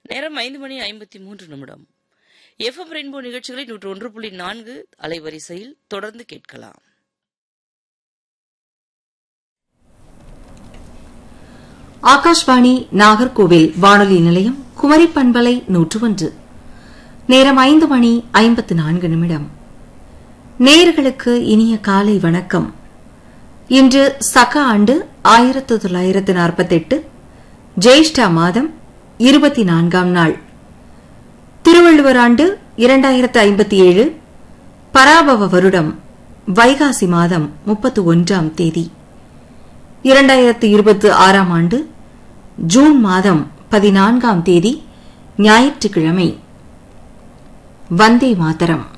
நேரம் ஐந்து மணி ஐம்பத்தி மூன்று நிமிடம் எஃப்எம் ரெயின்போ நிகழ்ச்சிகளை நூற்று ஒன்று புள்ளி நான்கு அலைவரிசையில் தொடர்ந்து கேட்கலாம் ஆகாஷ்வாணி நாகர்கோவில் வானொலி நிலையம் குமரி பண்பலை நூற்று ஒன்று நேரம் ஐந்து மணி ஐம்பத்து நான்கு நிமிடம் நேர்களுக்கு இனிய காலை வணக்கம் இன்று சக ஆண்டு ஆயிரத்து தொள்ளாயிரத்து நாற்பத்தெட்டு ஜெயிஷ்டா மாதம் இருபத்தி நான்காம் நாள் திருவள்ளுவர் ஆண்டு இரண்டாயிரத்து ஐம்பத்தி ஏழு பராபவ வருடம் வைகாசி மாதம் முப்பத்து ஒன்றாம் தேதி இரண்டாயிரத்து இருபத்தி ஆறாம் ஆண்டு ஜூன் மாதம் பதினான்காம் தேதி ஞாயிற்றுக்கிழமை வந்தே மாதரம்